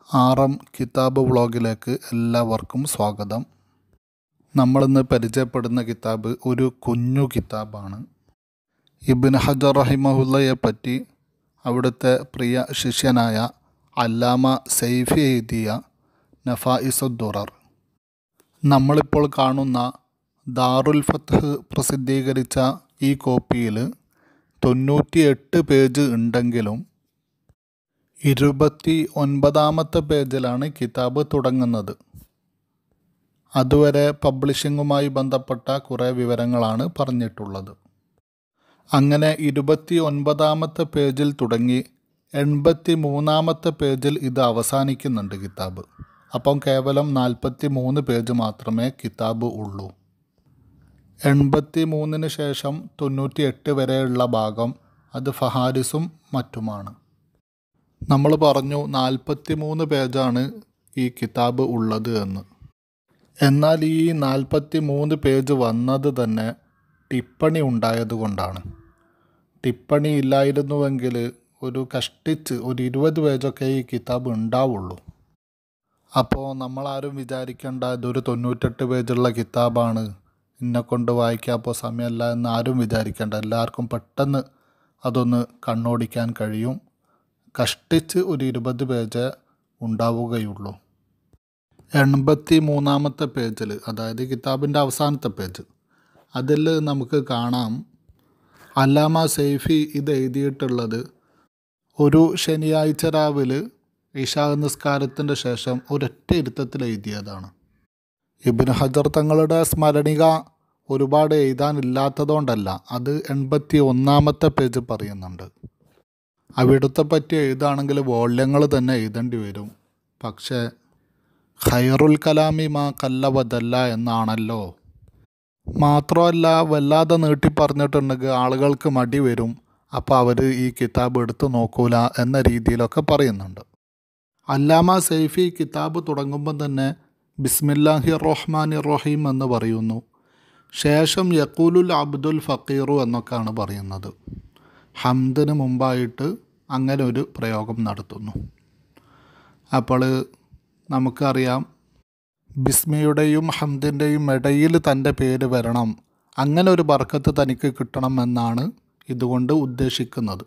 ആറം കിതാബ് വ്ളോഗിലേക്ക് എല്ലാവർക്കും സ്വാഗതം നമ്മളിന്ന് പരിചയപ്പെടുന്ന കിതാബ് ഒരു കുഞ്ഞു കിതാബാണ് ഇബിൻ ഹജർ റഹിമഹുല്ലയെ പറ്റി അവിടുത്തെ പ്രിയ ശിഷ്യനായ അല്ലാമ സൈഫി എഴുതിയ നഫായിസുദ്ദുറർ നമ്മളിപ്പോൾ കാണുന്ന ദാറുൽ ഫത്ത് പ്രസിദ്ധീകരിച്ച ഈ കോപ്പിയിൽ തൊണ്ണൂറ്റിയെട്ട് പേജ് ഉണ്ടെങ്കിലും ഇരുപത്തി ഒൻപതാമത്തെ പേജിലാണ് കിതാബ് തുടങ്ങുന്നത് അതുവരെ പബ്ലിഷിങ്ങുമായി ബന്ധപ്പെട്ട കുറേ വിവരങ്ങളാണ് പറഞ്ഞിട്ടുള്ളത് അങ്ങനെ ഇരുപത്തി ഒൻപതാമത്തെ പേജിൽ തുടങ്ങി എൺപത്തി മൂന്നാമത്തെ പേജിൽ ഇത് അവസാനിക്കുന്നുണ്ട് കിതാബ് അപ്പം കേവലം നാൽപ്പത്തി മൂന്ന് പേജ് മാത്രമേ കിതാബ് ഉള്ളൂ എൺപത്തി മൂന്നിന് ശേഷം തൊണ്ണൂറ്റി എട്ട് വരെയുള്ള ഭാഗം അത് ഫഹാരിസും മറ്റുമാണ് നമ്മൾ പറഞ്ഞു നാൽപ്പത്തി മൂന്ന് പേജാണ് ഈ കിതാബ് ഉള്ളത് എന്ന് എന്നാൽ ഈ നാൽപ്പത്തി മൂന്ന് പേജ് വന്നത് തന്നെ ടിപ്പണി ഉണ്ടായതുകൊണ്ടാണ് ടിപ്പണി ഇല്ലായിരുന്നുവെങ്കിൽ ഒരു കഷ്ടിച്ച് ഒരു ഇരുപത് പേജൊക്കെ ഈ കിതാബ് ഉണ്ടാവുള്ളൂ അപ്പോൾ നമ്മളാരും വിചാരിക്കേണ്ട ഇതൊരു തൊണ്ണൂറ്റെട്ട് പേജുള്ള കിതാബാണ് എന്നെ കൊണ്ട് വായിക്കാൻ അപ്പോൾ സമയമല്ല എന്ന് ആരും വിചാരിക്കേണ്ട എല്ലാവർക്കും പെട്ടെന്ന് അതൊന്ന് കണ്ണോടിക്കാൻ കഴിയും കഷ്ടിച്ച് ഒരു ഇരുപത് പേജ് ഉണ്ടാവുകയുള്ളൂ എൺപത്തി മൂന്നാമത്തെ പേജിൽ അതായത് കിതാബിൻ്റെ അവസാനത്തെ പേജ് അതിൽ നമുക്ക് കാണാം അല്ലാമ സൈഫി ഇത് എഴുതിയിട്ടുള്ളത് ഒരു ശനിയാഴ്ച രാവിലെ ഇഷാ നിസ്കാരത്തിൻ്റെ ശേഷം ഒരൊറ്റ ഇരുത്തത്തിൽ എഴുതിയതാണ് ഇബിൻ ഹജർ തങ്ങളുടെ സ്മരണിക ഒരുപാട് എഴുതാനില്ലാത്തതുകൊണ്ടല്ല അത് എൺപത്തി ഒന്നാമത്തെ പേജ് പറയുന്നുണ്ട് അവിടുത്തെ പറ്റി എഴുതാണെങ്കിൽ വോള്യങ്ങൾ തന്നെ എഴുതേണ്ടി വരും പക്ഷേ ഖൈറുൽ കലാമി മാ കല്ലവതല്ല എന്നാണല്ലോ മാത്രമല്ല വല്ലാതെ നീട്ടി പറഞ്ഞിട്ടുണ്ടെങ്കിൽ ആളുകൾക്ക് മടി വരും അപ്പോൾ അവർ ഈ കിതാബ് എടുത്ത് നോക്കൂല എന്ന രീതിയിലൊക്കെ പറയുന്നുണ്ട് അല്ലാമ സൈഫി കിതാബ് തുടങ്ങുമ്പോൾ തന്നെ ബിസ്മില്ലാഹി റഹ്മാൻ റഹീം എന്ന് പറയുന്നു ശേഷം യക്കൂലുൽ അബ്ദുൽ ഫക്കീറു എന്നൊക്കെയാണ് പറയുന്നത് ഹംദിന് മുമ്പായിട്ട് അങ്ങനെ ഒരു പ്രയോഗം നടത്തുന്നു അപ്പോൾ നമുക്കറിയാം ബിസ്മിയുടെയും ഹംദിൻ്റെയും ഇടയിൽ തൻ്റെ പേര് വരണം അങ്ങനെ ഒരു ബർക്കത്ത് തനിക്ക് കിട്ടണം എന്നാണ് ഇതുകൊണ്ട് ഉദ്ദേശിക്കുന്നത്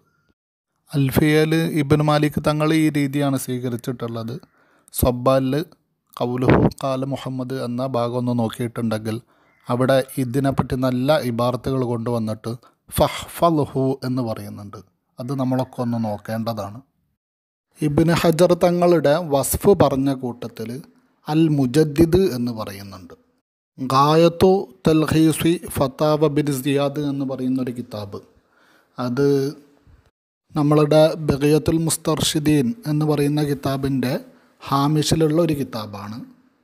അൽഫിയൽ ഇബിൻ മാലിക് തങ്ങൾ ഈ രീതിയാണ് സ്വീകരിച്ചിട്ടുള്ളത് സബ്ബാലിൽ കൗലുഹു കാല മുഹമ്മദ് എന്ന ഭാഗം ഒന്ന് നോക്കിയിട്ടുണ്ടെങ്കിൽ അവിടെ ഇതിനെപ്പറ്റി നല്ല ഇബാർത്തുകൾ കൊണ്ടുവന്നിട്ട് ഫഹ്ഫൽഹു എന്ന് പറയുന്നുണ്ട് അത് നമ്മളൊക്കെ ഒന്ന് നോക്കേണ്ടതാണ് ഇബിന് ഹജർ തങ്ങളുടെ വസ്ഫ് പറഞ്ഞ കൂട്ടത്തിൽ അൽ മുജദ്ദിദ് എന്ന് പറയുന്നുണ്ട് ഗായത്തു തൽഹീസി ഫത്താവ ബിൻ സിയാദ് എന്ന് പറയുന്ന ഒരു കിതാബ് അത് നമ്മളുടെ ബഗയത്തുൽ മുസ്തർഷിദീൻ എന്ന് പറയുന്ന കിതാബിൻ്റെ ഹാമിഷിലുള്ള ഒരു കിതാബാണ്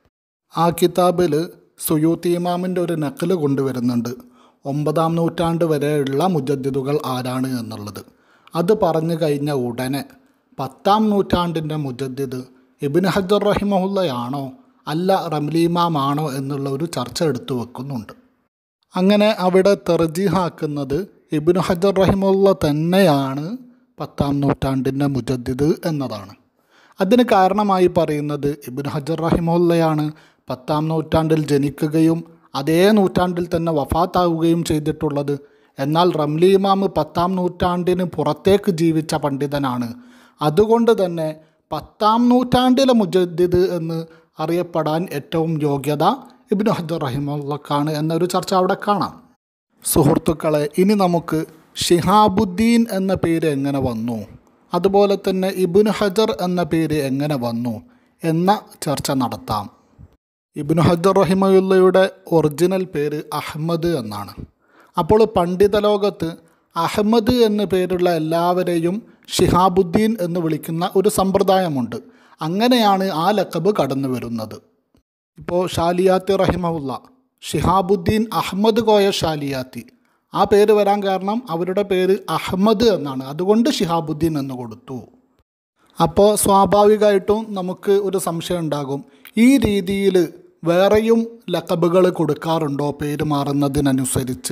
ആ കിതാബിൽ സുയൂത്തി ഇമാമിൻ്റെ ഒരു നക്കല് കൊണ്ടുവരുന്നുണ്ട് ഒമ്പതാം നൂറ്റാണ്ട് വരെയുള്ള മുജദ്ദിദുകൾ ആരാണ് എന്നുള്ളത് അത് പറഞ്ഞു കഴിഞ്ഞ ഉടനെ പത്താം നൂറ്റാണ്ടിൻ്റെ മുജദ്ദിദ് ഇബിൻ ഹജർ റഹിമഹുല്ലയാണോ അല്ല റംലീമാമാണോ എന്നുള്ള ഒരു ചർച്ച എടുത്തു വെക്കുന്നുണ്ട് അങ്ങനെ അവിടെ തെർജിഹാക്കുന്നത് ഇബിൻ ഹജർ റഹിമുല്ല തന്നെയാണ് പത്താം നൂറ്റാണ്ടിൻ്റെ മുജദ്ദിദ് എന്നതാണ് അതിന് കാരണമായി പറയുന്നത് ഇബിൻ ഹജർ റഹിമുല്ലയാണ് പത്താം നൂറ്റാണ്ടിൽ ജനിക്കുകയും അതേ നൂറ്റാണ്ടിൽ തന്നെ വഫാത്താവുകയും ചെയ്തിട്ടുള്ളത് എന്നാൽ റംലി ഇമാം പത്താം നൂറ്റാണ്ടിന് പുറത്തേക്ക് ജീവിച്ച പണ്ഡിതനാണ് അതുകൊണ്ട് തന്നെ പത്താം നൂറ്റാണ്ടിലെ മുജദ്ദിദ് എന്ന് അറിയപ്പെടാൻ ഏറ്റവും യോഗ്യത ഇബിന് ഹജർ റഹിമുള്ളക്കാണ് എന്നൊരു ചർച്ച അവിടെ കാണാം സുഹൃത്തുക്കളെ ഇനി നമുക്ക് ഷിഹാബുദ്ദീൻ എന്ന പേര് എങ്ങനെ വന്നു അതുപോലെ തന്നെ ഇബിന് ഹജർ എന്ന പേര് എങ്ങനെ വന്നു എന്ന ചർച്ച നടത്താം ഇബിന് ഹജർ റഹിമയുള്ളയുടെ ഒറിജിനൽ പേര് അഹമ്മദ് എന്നാണ് അപ്പോൾ പണ്ഡിത ലോകത്ത് അഹമ്മദ് എന്ന പേരുള്ള എല്ലാവരെയും ഷിഹാബുദ്ദീൻ എന്ന് വിളിക്കുന്ന ഒരു സമ്പ്രദായമുണ്ട് അങ്ങനെയാണ് ആ ലക്കബ് കടന്നു വരുന്നത് ഇപ്പോൾ ഷാലിയാത്തി റഹിമുള്ള ഷിഹാബുദ്ദീൻ അഹമ്മദ് കോയ ഷാലിയാത്തി ആ പേര് വരാൻ കാരണം അവരുടെ പേര് അഹമ്മദ് എന്നാണ് അതുകൊണ്ട് ഷിഹാബുദ്ദീൻ എന്ന് കൊടുത്തു അപ്പോൾ സ്വാഭാവികമായിട്ടും നമുക്ക് ഒരു സംശയം ഉണ്ടാകും ഈ രീതിയിൽ വേറെയും ലക്കബുകൾ കൊടുക്കാറുണ്ടോ പേര് മാറുന്നതിനനുസരിച്ച്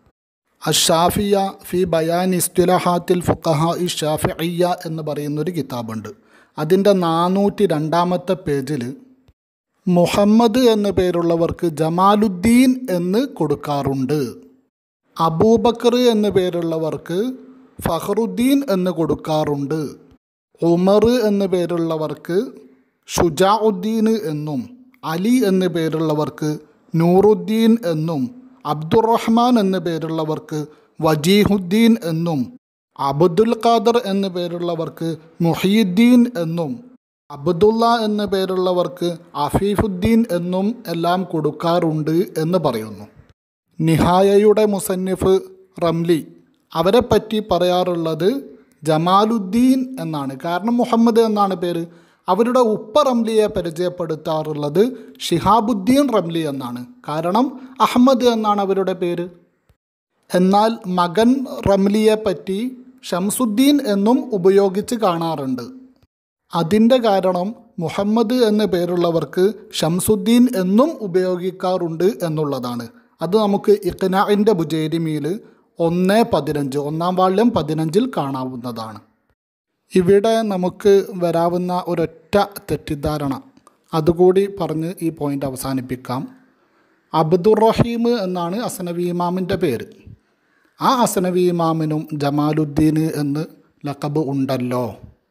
അഷാഫിയ ഫി ബയാൻ ഇസ്തുലഹാത്തിൽ ഫുഖഹ ഇ ഷാഫിയ എന്ന് പറയുന്നൊരു കിതാബുണ്ട് അതിൻ്റെ നാനൂറ്റി രണ്ടാമത്തെ പേജിൽ മുഹമ്മദ് എന്ന പേരുള്ളവർക്ക് ജമാലുദ്ദീൻ എന്ന് കൊടുക്കാറുണ്ട് അബൂബക്കർ എന്ന പേരുള്ളവർക്ക് ഫഹറുദ്ദീൻ എന്ന് കൊടുക്കാറുണ്ട് ഉമർ എന്ന പേരുള്ളവർക്ക് ഷുജാഉദ്ദീൻ എന്നും അലി എന്ന പേരുള്ളവർക്ക് നൂറുദ്ദീൻ എന്നും അബ്ദുറഹ്മാൻ എന്ന പേരുള്ളവർക്ക് വജീഹുദ്ദീൻ എന്നും അബ്ദുൽ ഖാദർ എന്ന പേരുള്ളവർക്ക് മുഹീദ്ദീൻ എന്നും അബ്ദുള്ള എന്ന പേരുള്ളവർക്ക് അഫീഫുദ്ദീൻ എന്നും എല്ലാം കൊടുക്കാറുണ്ട് എന്ന് പറയുന്നു നിഹായയുടെ മുസന്നിഫ് റംലി അവരെപ്പറ്റി പറയാറുള്ളത് ജമാലുദ്ദീൻ എന്നാണ് കാരണം മുഹമ്മദ് എന്നാണ് പേര് അവരുടെ ഉപ്പ റംലിയെ പരിചയപ്പെടുത്താറുള്ളത് ഷിഹാബുദ്ദീൻ റംലി എന്നാണ് കാരണം അഹമ്മദ് എന്നാണ് അവരുടെ പേര് എന്നാൽ മകൻ റംലിയെ പറ്റി ഷംസുദ്ദീൻ എന്നും ഉപയോഗിച്ച് കാണാറുണ്ട് അതിൻ്റെ കാരണം മുഹമ്മദ് എന്ന പേരുള്ളവർക്ക് ഷംസുദ്ദീൻ എന്നും ഉപയോഗിക്കാറുണ്ട് എന്നുള്ളതാണ് അത് നമുക്ക് ഇഖ്നാഇൻ്റെ ബുജേരിമിയിൽ ഒന്ന് പതിനഞ്ച് ഒന്നാം വാള്യം പതിനഞ്ചിൽ കാണാവുന്നതാണ് ഇവിടെ നമുക്ക് വരാവുന്ന ഒരൊറ്റ തെറ്റിദ്ധാരണ അതുകൂടി പറഞ്ഞ് ഈ പോയിൻ്റ് അവസാനിപ്പിക്കാം അബ്ദുറഹീം എന്നാണ് അസനവി ഇമാമിൻ്റെ പേര് ആ അസനവി ഇമാമിനും ജമാലുദ്ദീൻ എന്ന് ലക്കബ് ഉണ്ടല്ലോ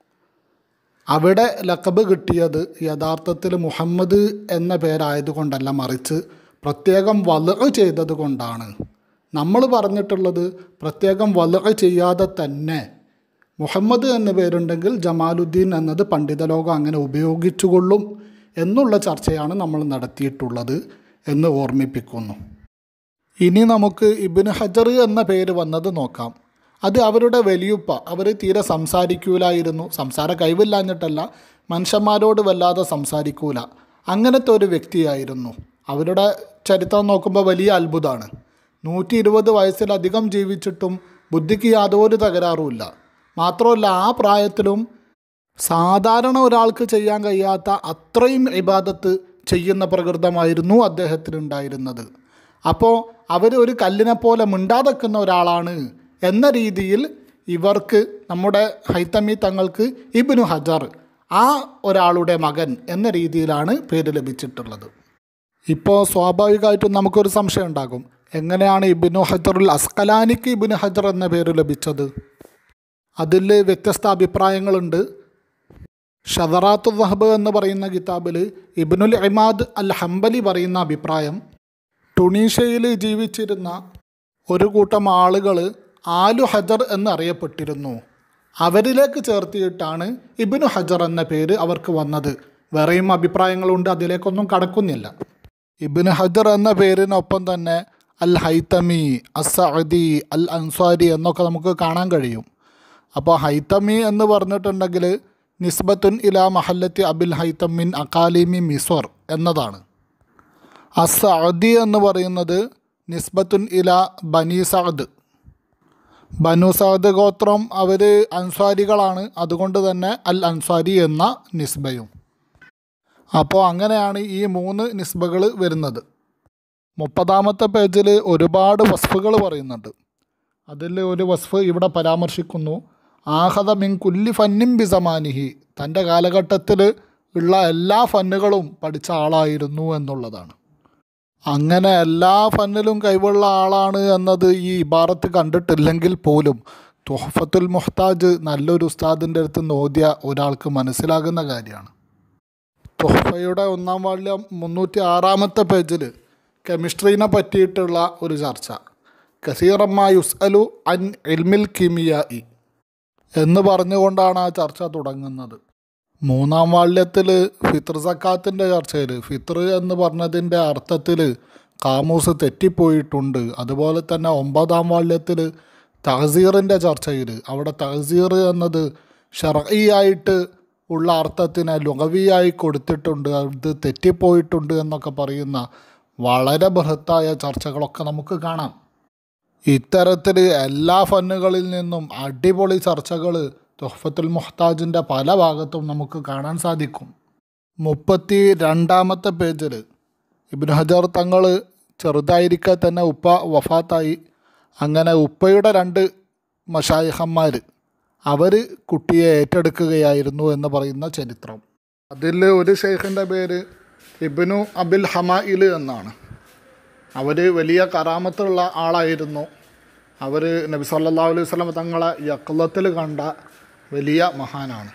അവിടെ ലക്കബ് കിട്ടിയത് യഥാർത്ഥത്തിൽ മുഹമ്മദ് എന്ന പേരായതുകൊണ്ടല്ല മറിച്ച് പ്രത്യേകം വലക ചെയ്തത് കൊണ്ടാണ് നമ്മൾ പറഞ്ഞിട്ടുള്ളത് പ്രത്യേകം വലക ചെയ്യാതെ തന്നെ മുഹമ്മദ് എന്ന പേരുണ്ടെങ്കിൽ ജമാലുദ്ദീൻ എന്നത് പണ്ഡിതലോകം അങ്ങനെ ഉപയോഗിച്ചുകൊള്ളും എന്നുള്ള ചർച്ചയാണ് നമ്മൾ നടത്തിയിട്ടുള്ളത് എന്ന് ഓർമ്മിപ്പിക്കുന്നു ഇനി നമുക്ക് ഇബിന് ഹജർ എന്ന പേര് വന്നത് നോക്കാം അത് അവരുടെ വലിയുപ്പ അവർ തീരെ സംസാരിക്കൂലായിരുന്നു സംസാര കഴിവില്ലാഞ്ഞിട്ടല്ല മനുഷ്യന്മാരോട് വല്ലാതെ സംസാരിക്കൂല അങ്ങനത്തെ ഒരു വ്യക്തിയായിരുന്നു അവരുടെ ചരിത്രം നോക്കുമ്പോൾ വലിയ അത്ഭുതമാണ് നൂറ്റി ഇരുപത് വയസ്സിലധികം ജീവിച്ചിട്ടും ബുദ്ധിക്ക് യാതൊരു തകരാറുമില്ല മാത്രമല്ല ആ പ്രായത്തിലും സാധാരണ ഒരാൾക്ക് ചെയ്യാൻ കഴിയാത്ത അത്രയും ഇബാദത്ത് ചെയ്യുന്ന പ്രകൃതമായിരുന്നു അദ്ദേഹത്തിനുണ്ടായിരുന്നത് അപ്പോൾ അവർ ഒരു കല്ലിനെ പോലെ മിണ്ടാതെക്കുന്ന ഒരാളാണ് എന്ന രീതിയിൽ ഇവർക്ക് നമ്മുടെ ഹൈത്തമി തങ്ങൾക്ക് ഇബ്നു ഹജർ ആ ഒരാളുടെ മകൻ എന്ന രീതിയിലാണ് പേര് ലഭിച്ചിട്ടുള്ളത് ഇപ്പോൾ സ്വാഭാവികമായിട്ടും നമുക്കൊരു സംശയം ഉണ്ടാകും എങ്ങനെയാണ് ഇബിനു ഹജറുൽ അസ്കലാനിക്ക് ഇബിനു ഹജർ എന്ന പേര് ലഭിച്ചത് അതിൽ വ്യത്യസ്ത അഭിപ്രായങ്ങളുണ്ട് ഷദറാത്തു വഹബ് എന്ന് പറയുന്ന കിതാബിൽ ഇബ്നുൽ ഇമാദ് അൽ ഹംബലി പറയുന്ന അഭിപ്രായം ടുണീഷ്യയിൽ ജീവിച്ചിരുന്ന ഒരു കൂട്ടം ആളുകൾ ആലു ഹജർ എന്നറിയപ്പെട്ടിരുന്നു അവരിലേക്ക് ചേർത്തിയിട്ടാണ് ഇബിനു ഹജർ എന്ന പേര് അവർക്ക് വന്നത് വേറെയും അഭിപ്രായങ്ങളുണ്ട് അതിലേക്കൊന്നും കടക്കുന്നില്ല ഇബിന് ഹജർ എന്ന പേരിനൊപ്പം തന്നെ അൽ ഹൈത്തമി അസഅദി അൽ അൻസ്വാരി എന്നൊക്കെ നമുക്ക് കാണാൻ കഴിയും അപ്പോൾ ഹൈത്തമി എന്ന് പറഞ്ഞിട്ടുണ്ടെങ്കിൽ നിസ്ബത്തുൻ ഇല മഹല്ലത്തി അബിൽ ഹൈത്തമിൻ അക്കാലിമി മിസ്വർ എന്നതാണ് അസഅദി എന്ന് പറയുന്നത് നിസ്ബത്തുൻ ഇല ബനി സഅദ് ബനു സഅദ് ഗോത്രം അവർ അൻസ്വാരികളാണ് അതുകൊണ്ട് തന്നെ അൽ അൻസ്വാരി എന്ന നിസ്ബയും അപ്പോൾ അങ്ങനെയാണ് ഈ മൂന്ന് നിസ്ബകൾ വരുന്നത് മുപ്പതാമത്തെ പേജിൽ ഒരുപാട് വസ്ഫുകൾ പറയുന്നുണ്ട് അതിൽ ഒരു വസ്ഫ് ഇവിടെ പരാമർശിക്കുന്നു ആഹദ മിൻ കുല്ലി ഫന്നിം ബിസമാനിഹി തൻ്റെ കാലഘട്ടത്തിൽ ഉള്ള എല്ലാ ഫന്നുകളും പഠിച്ച ആളായിരുന്നു എന്നുള്ളതാണ് അങ്ങനെ എല്ലാ ഫന്നിലും കഴിവുള്ള ആളാണ് എന്നത് ഈ ഇബാറത്ത് കണ്ടിട്ടില്ലെങ്കിൽ പോലും തുഹഫത്തുൽ മുഹ്താജ് നല്ലൊരു ഉസ്താദിൻ്റെ അടുത്ത് നോദ്യ ഒരാൾക്ക് മനസ്സിലാകുന്ന കാര്യമാണ് തുഹഫയുടെ ഒന്നാം വാള്യം മുന്നൂറ്റി ആറാമത്തെ പേജിൽ കെമിസ്ട്രീനെ പറ്റിയിട്ടുള്ള ഒരു ചർച്ച കസീറമ്മ യുസ്അലു അൻ ഇൽമിൽ കിമിയായി എന്ന് പറഞ്ഞുകൊണ്ടാണ് ആ ചർച്ച തുടങ്ങുന്നത് മൂന്നാം വാള്യത്തിൽ ഫിത്ർ സക്കാത്തിൻ്റെ ചർച്ചയിൽ ഫിത്ർ എന്ന് പറഞ്ഞതിൻ്റെ അർത്ഥത്തിൽ കാമൂസ് തെറ്റിപ്പോയിട്ടുണ്ട് അതുപോലെ തന്നെ ഒമ്പതാം വാള്യത്തിൽ തഹസീറിൻ്റെ ചർച്ചയിൽ അവിടെ തഹസീർ എന്നത് ഷർഈയായിട്ട് ഉള്ള അർത്ഥത്തിന് ലുഗവിയായി കൊടുത്തിട്ടുണ്ട് അത് തെറ്റിപ്പോയിട്ടുണ്ട് എന്നൊക്കെ പറയുന്ന വളരെ ബൃഹത്തായ ചർച്ചകളൊക്കെ നമുക്ക് കാണാം ഇത്തരത്തിൽ എല്ലാ ഫന്നുകളിൽ നിന്നും അടിപൊളി ചർച്ചകൾ തുഹഫത്തുൽ മുഹ്താജിൻ്റെ പല ഭാഗത്തും നമുക്ക് കാണാൻ സാധിക്കും മുപ്പത്തി രണ്ടാമത്തെ പേജിൽ ഇബ്നു ഹജർ തങ്ങൾ ചെറുതായിരിക്കെ തന്നെ ഉപ്പ വഫാത്തായി അങ്ങനെ ഉപ്പയുടെ രണ്ട് മഷായിഹന്മാർ അവർ കുട്ടിയെ ഏറ്റെടുക്കുകയായിരുന്നു എന്ന് പറയുന്ന ചരിത്രം അതിൽ ഒരു ഷെയ്ഖിൻ്റെ പേര് ഇബ്നു അബിൽ ഹമായിൽ എന്നാണ് അവർ വലിയ കറാമത്തുള്ള ആളായിരുന്നു അവർ നബി സല്ലാ അലൈഹി സ്വലം തങ്ങളെ യക്ലത്തിൽ കണ്ട വലിയ മഹാനാണ്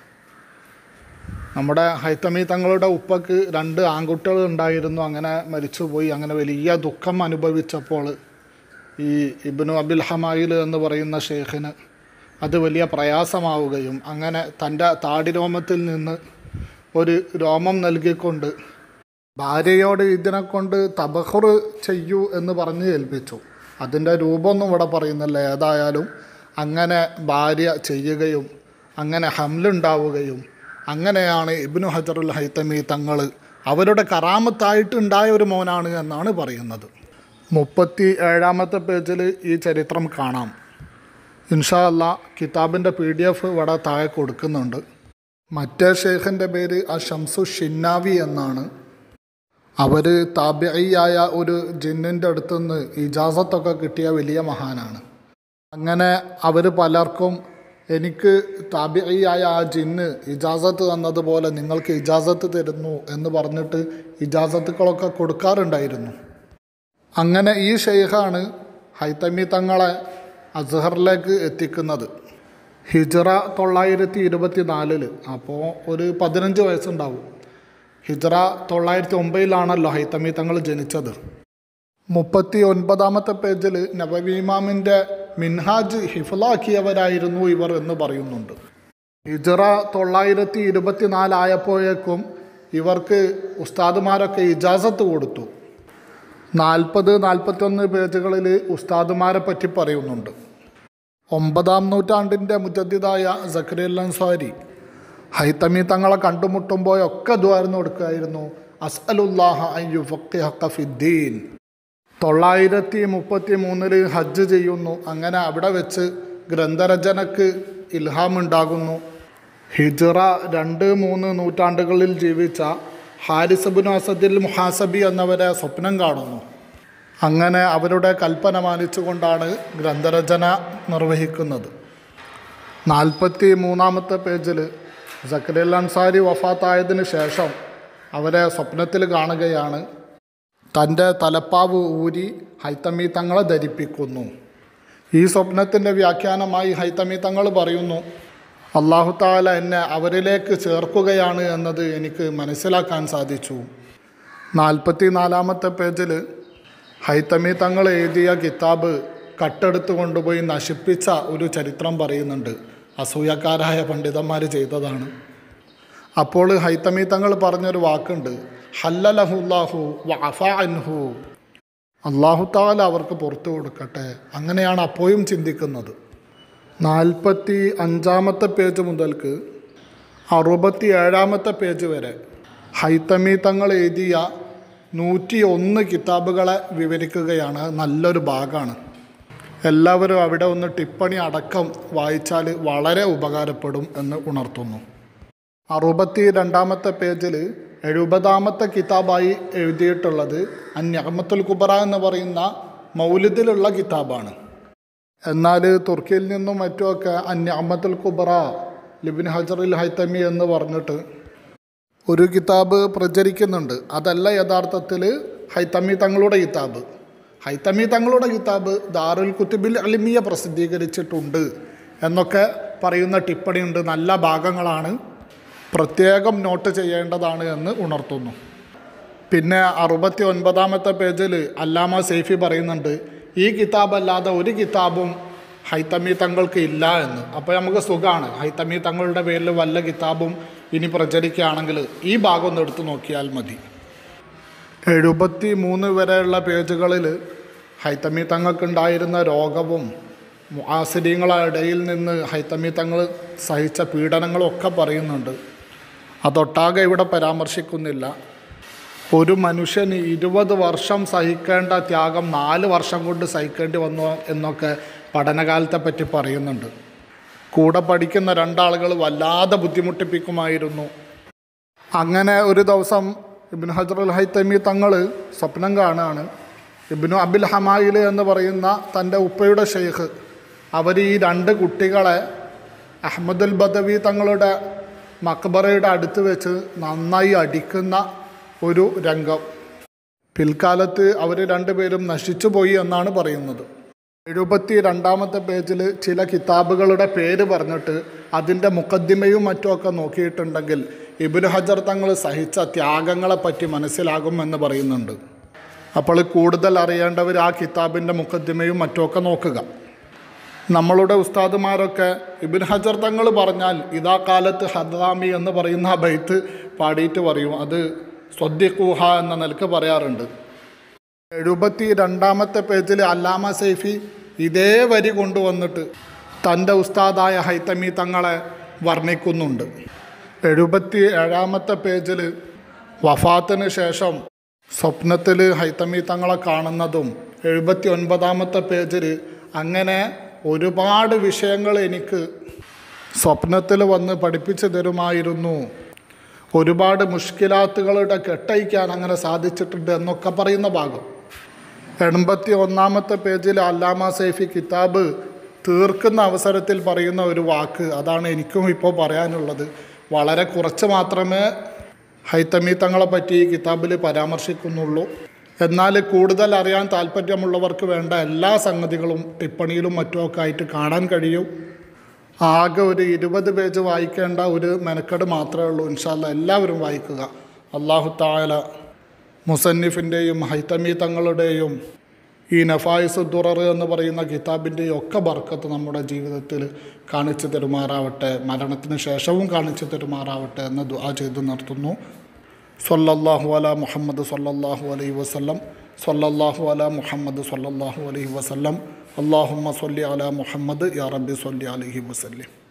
നമ്മുടെ ഹൈത്തമി തങ്ങളുടെ ഉപ്പക്ക് രണ്ട് ആൺകുട്ടികൾ ഉണ്ടായിരുന്നു അങ്ങനെ മരിച്ചുപോയി അങ്ങനെ വലിയ ദുഃഖം അനുഭവിച്ചപ്പോൾ ഈ ഇബ്നു അബിൽ ഹമായിൽ എന്ന് പറയുന്ന ഷെയ്ഖിന് അത് വലിയ പ്രയാസമാവുകയും അങ്ങനെ തൻ്റെ താടിരോമത്തിൽ നിന്ന് ഒരു രോമം നൽകിക്കൊണ്ട് ഭാര്യയോട് ഇതിനെ കൊണ്ട് തബഹുർ ചെയ്യൂ എന്ന് പറഞ്ഞ് ഏൽപ്പിച്ചു അതിൻ്റെ രൂപമൊന്നും ഇവിടെ പറയുന്നില്ല ഏതായാലും അങ്ങനെ ഭാര്യ ചെയ്യുകയും അങ്ങനെ ഹംലുണ്ടാവുകയും അങ്ങനെയാണ് ഇബ്നു ഹജറുൽ ഹൈത്തമി തങ്ങൾ അവരുടെ കറാമത്തായിട്ടുണ്ടായ ഒരു മോനാണ് എന്നാണ് പറയുന്നത് മുപ്പത്തി ഏഴാമത്തെ പേജിൽ ഈ ചരിത്രം കാണാം ഇൻഷാ അല്ല കിതാബിൻ്റെ പി ഡി എഫ് ഇവിടെ താഴെ കൊടുക്കുന്നുണ്ട് മറ്റേ ഷെയ്ഖിൻ്റെ പേര് ആ ഷംസു ഷിന്നാവി എന്നാണ് അവർ താബിയായ ഒരു ജിന്നിൻ്റെ അടുത്തുനിന്ന് ഇജാസത്തൊക്കെ കിട്ടിയ വലിയ മഹാനാണ് അങ്ങനെ അവർ പലർക്കും എനിക്ക് താബിയായ ആ ജിന്ന് ഇജാസത്ത് തന്നതുപോലെ നിങ്ങൾക്ക് ഇജാസത്ത് തരുന്നു എന്ന് പറഞ്ഞിട്ട് ഇജാസത്തുകളൊക്കെ കൊടുക്കാറുണ്ടായിരുന്നു അങ്ങനെ ഈ ഷെയ്ഖാണ് ഹൈത്തമി തങ്ങളെ അസ്ഹറിലേക്ക് എത്തിക്കുന്നത് ഹിജറ തൊള്ളായിരത്തി ഇരുപത്തി നാലില് അപ്പോൾ ഒരു പതിനഞ്ച് വയസ്സുണ്ടാവും ഹിജറ തൊള്ളായിരത്തി ഒമ്പതിലാണല്ലോ ഹൈത്തമി തങ്ങൾ ജനിച്ചത് മുപ്പത്തി ഒൻപതാമത്തെ പേജിൽ നബവീമാമിൻ്റെ മിൻഹാജ് ഹിഫലാക്കിയവരായിരുന്നു ഇവർ എന്ന് പറയുന്നുണ്ട് ഹിജറ തൊള്ളായിരത്തി ഇരുപത്തിനാലായപ്പോഴേക്കും ഇവർക്ക് ഉസ്താദുമാരൊക്കെ ഇജാസത്ത് കൊടുത്തു നാൽപ്പത് നാൽപ്പത്തൊന്ന് പേജുകളിൽ ഉസ്താദുമാരെ പറ്റി പറയുന്നുണ്ട് ഒമ്പതാം നൂറ്റാണ്ടിൻ്റെ മുജദ്ദിദായ സക്രിയൽ അൻസാരി ഹൈത്തമി തങ്ങളെ കണ്ടുമുട്ടുമ്പോഴൊക്കെ ദ്വാരന്ന് കൊടുക്കുകയായിരുന്നു അസ്അലുല്ലാഹ അയ്യു ഫഖിഹ ഫിദ്ദീൻ തൊള്ളായിരത്തി മുപ്പത്തി മൂന്നില് ഹജ്ജ് ചെയ്യുന്നു അങ്ങനെ അവിടെ വെച്ച് ഗ്രന്ഥരചനക്ക് ഇൽഹാം ഉണ്ടാകുന്നു ഹിജറ രണ്ട് മൂന്ന് നൂറ്റാണ്ടുകളിൽ ജീവിച്ച ഹാരിസബുൻ അസദിൽ മുഹാസബി എന്നവരെ സ്വപ്നം കാണുന്നു അങ്ങനെ അവരുടെ കൽപ്പന മാനിച്ചുകൊണ്ടാണ് ഗ്രന്ഥരചന നിർവഹിക്കുന്നത് നാൽപ്പത്തി മൂന്നാമത്തെ പേജിൽ സക്രിയൽ അൻസാരി വഫാത്തായതിനു ശേഷം അവരെ സ്വപ്നത്തിൽ കാണുകയാണ് തൻ്റെ തലപ്പാവ് ഊരി ഹൈത്തമി തങ്ങളെ ധരിപ്പിക്കുന്നു ഈ സ്വപ്നത്തിൻ്റെ വ്യാഖ്യാനമായി ഹൈത്തമി തങ്ങൾ പറയുന്നു അള്ളാഹു താല എന്നെ അവരിലേക്ക് ചേർക്കുകയാണ് എന്നത് എനിക്ക് മനസ്സിലാക്കാൻ സാധിച്ചു നാൽപ്പത്തി നാലാമത്തെ പേജിൽ ഹൈത്തമി തങ്ങൾ എഴുതിയ കിതാബ് കട്ടെടുത്ത് കൊണ്ടുപോയി നശിപ്പിച്ച ഒരു ചരിത്രം പറയുന്നുണ്ട് അസൂയക്കാരായ പണ്ഡിതന്മാർ ചെയ്തതാണ് അപ്പോൾ ഹൈത്തമി തങ്ങൾ പറഞ്ഞൊരു വാക്കുണ്ട് ഹല്ലലഹുല്ലാഹു വഅഫ അൻഹു അള്ളാഹു താല അവർക്ക് പുറത്തു കൊടുക്കട്ടെ അങ്ങനെയാണ് അപ്പോഴും ചിന്തിക്കുന്നത് നാൽപ്പത്തി അഞ്ചാമത്തെ പേജ് മുതൽക്ക് അറുപത്തി ഏഴാമത്തെ പേജ് വരെ ഹൈത്തമി തങ്ങൾ എഴുതിയ നൂറ്റി ഒന്ന് കിതാബുകളെ വിവരിക്കുകയാണ് നല്ലൊരു ഭാഗമാണ് എല്ലാവരും അവിടെ ഒന്ന് ടിപ്പണി അടക്കം വായിച്ചാൽ വളരെ ഉപകാരപ്പെടും എന്ന് ഉണർത്തുന്നു അറുപത്തി രണ്ടാമത്തെ പേജിൽ എഴുപതാമത്തെ കിതാബായി എഴുതിയിട്ടുള്ളത് അന്യമത്തുൽ കുബറ എന്ന് പറയുന്ന മൗലിദിലുള്ള കിതാബാണ് എന്നാൽ തുർക്കിയിൽ നിന്നും മറ്റുമൊക്കെ അന്യമത്തുൽ കുബറ ലിബിൻ ഹജറുൽ ഹൈത്തമി എന്ന് പറഞ്ഞിട്ട് ഒരു കിതാബ് പ്രചരിക്കുന്നുണ്ട് അതല്ല യഥാർത്ഥത്തിൽ ഹൈത്തമി തങ്ങളുടെ കിതാബ് ഹൈത്തമി തങ്ങളുടെ കിതാബ് ദാറുൽ കുത്തുബിൽ അലിമിയ പ്രസിദ്ധീകരിച്ചിട്ടുണ്ട് എന്നൊക്കെ പറയുന്ന ടിപ്പണിയുണ്ട് നല്ല ഭാഗങ്ങളാണ് പ്രത്യേകം നോട്ട് ചെയ്യേണ്ടതാണ് എന്ന് ഉണർത്തുന്നു പിന്നെ അറുപത്തി ഒൻപതാമത്തെ പേജിൽ അല്ലാമ സേഫി പറയുന്നുണ്ട് ഈ കിതാബ് അല്ലാതെ ഒരു കിതാബും ഹൈത്തമി തങ്ങൾക്ക് ഇല്ല എന്ന് അപ്പോൾ നമുക്ക് സുഖമാണ് ഹൈത്തമി തങ്ങളുടെ പേരിൽ വല്ല കിതാബും ഇനി പ്രചരിക്കുകയാണെങ്കിൽ ഈ ഭാഗം ഒന്ന് എടുത്തു നോക്കിയാൽ മതി എഴുപത്തി മൂന്ന് വരെയുള്ള പേജുകളിൽ ഹൈത്തമി തങ്ങൾക്കുണ്ടായിരുന്ന രോഗവും മുആസിരീങ്ങളുടെ ഇടയിൽ നിന്ന് ഹൈത്തമി തങ്ങൾ സഹിച്ച പീഡനങ്ങളും ഒക്കെ പറയുന്നുണ്ട് അതൊട്ടാകെ ഇവിടെ പരാമർശിക്കുന്നില്ല ഒരു മനുഷ്യന് ഇരുപത് വർഷം സഹിക്കേണ്ട ത്യാഗം നാല് വർഷം കൊണ്ട് സഹിക്കേണ്ടി വന്നു എന്നൊക്കെ പഠനകാലത്തെ പറ്റി പറയുന്നുണ്ട് കൂടെ പഠിക്കുന്ന രണ്ടാളുകൾ വല്ലാതെ ബുദ്ധിമുട്ടിപ്പിക്കുമായിരുന്നു അങ്ങനെ ഒരു ദിവസം ഇബിൻ ഹജറുൽ ഹൈത്തമി തങ്ങൾ സ്വപ്നം കാണുകയാണ് ഇബിനു അബിൽ ഹമായിൽ എന്ന് പറയുന്ന തൻ്റെ ഉപ്പയുടെ ഷെയ്ഖ് അവർ ഈ രണ്ട് കുട്ടികളെ അഹമ്മദുൽ ബദവി തങ്ങളുടെ മക്ബറയുടെ അടുത്ത് വെച്ച് നന്നായി അടിക്കുന്ന ഒരു രംഗം പിൽക്കാലത്ത് അവർ രണ്ടുപേരും നശിച്ചുപോയി എന്നാണ് പറയുന്നത് എഴുപത്തി രണ്ടാമത്തെ പേജിൽ ചില കിതാബുകളുടെ പേര് പറഞ്ഞിട്ട് അതിൻ്റെ മുക്കദ്ദിമയും മറ്റുമൊക്കെ നോക്കിയിട്ടുണ്ടെങ്കിൽ ഇബിന് ഹജർ തങ്ങൾ സഹിച്ച ത്യാഗങ്ങളെ പറ്റി മനസ്സിലാകും എന്ന് പറയുന്നുണ്ട് അപ്പോൾ കൂടുതൽ അറിയേണ്ടവർ ആ കിതാബിൻ്റെ മുക്കദ്ദിമയും മറ്റുമൊക്കെ നോക്കുക നമ്മളുടെ ഉസ്താദുമാരൊക്കെ ഇബിൻ ഹജർ തങ്ങൾ പറഞ്ഞാൽ ഇതാ കാലത്ത് ഹദ്ദാമി എന്ന് പറയുന്ന ആ ബൈത്ത് പാടിയിട്ട് പറയും അത് സ്വദ്യക്കൂഹ എന്ന നിലക്ക് പറയാറുണ്ട് എഴുപത്തി രണ്ടാമത്തെ പേജിൽ അല്ലാമ സൈഫി ഇതേ വരി കൊണ്ടുവന്നിട്ട് തൻ്റെ ഉസ്താദായ ഹൈത്തമി തങ്ങളെ വർണ്ണിക്കുന്നുണ്ട് എഴുപത്തി ഏഴാമത്തെ പേജിൽ വഫാത്തിന് ശേഷം സ്വപ്നത്തിൽ ഹൈത്തമി തങ്ങളെ കാണുന്നതും എഴുപത്തി ഒൻപതാമത്തെ പേജിൽ അങ്ങനെ ഒരുപാട് വിഷയങ്ങൾ എനിക്ക് സ്വപ്നത്തിൽ വന്ന് പഠിപ്പിച്ചു തരുമായിരുന്നു ഒരുപാട് മുഷ്കിലാത്തുകളുടെ കെട്ടയിക്കാൻ അങ്ങനെ സാധിച്ചിട്ടുണ്ട് എന്നൊക്കെ പറയുന്ന ഭാഗം എൺപത്തി ഒന്നാമത്തെ പേജിൽ അല്ലാമ സൈഫി കിതാബ് തീർക്കുന്ന അവസരത്തിൽ പറയുന്ന ഒരു വാക്ക് അതാണ് എനിക്കും ഇപ്പോൾ പറയാനുള്ളത് വളരെ കുറച്ച് മാത്രമേ ഹൈത്തമി തങ്ങളെ പറ്റി ഈ കിതാബിൽ പരാമർശിക്കുന്നുള്ളൂ എന്നാൽ കൂടുതൽ അറിയാൻ താല്പര്യമുള്ളവർക്ക് വേണ്ട എല്ലാ സംഗതികളും ടിപ്പണിയിലും മറ്റുമൊക്കെ ആയിട്ട് കാണാൻ കഴിയും ആകെ ഒരു ഇരുപത് പേജ് വായിക്കേണ്ട ഒരു മെനക്കെട് മാത്രമേ ഉള്ളൂ ഇൻഷാല്ല എല്ലാവരും വായിക്കുക അള്ളാഹു താല മുസന്നിഫിൻ്റെയും ഹൈത്തമി തങ്ങളുടെയും ഈ നഫായിസ് ദുറർ എന്ന് പറയുന്ന കിതാബിൻ്റെയും ഒക്കെ ബർക്കത്ത് നമ്മുടെ ജീവിതത്തിൽ കാണിച്ചു തരുമാറാവട്ടെ മരണത്തിന് ശേഷവും കാണിച്ചു തരുമാറാവട്ടെ എന്ന് ദുആ ചെയ്തു നിർത്തുന്നു സൊല്ലാഹു അല മുഹമ്മദ് സൊല്ലാഹു അലൈഹി വസല്ലം സൊല്ലാഹു അല മുഹമ്മദ് സൊല്ലാഹു അലൈഹി വസല്ലം അള്ളാഹുമ്മ സൊല്ലി അല മുഹമ്മദ് യാ റബ്ബി സൊല്ലി അലൈഹി വസല്ലം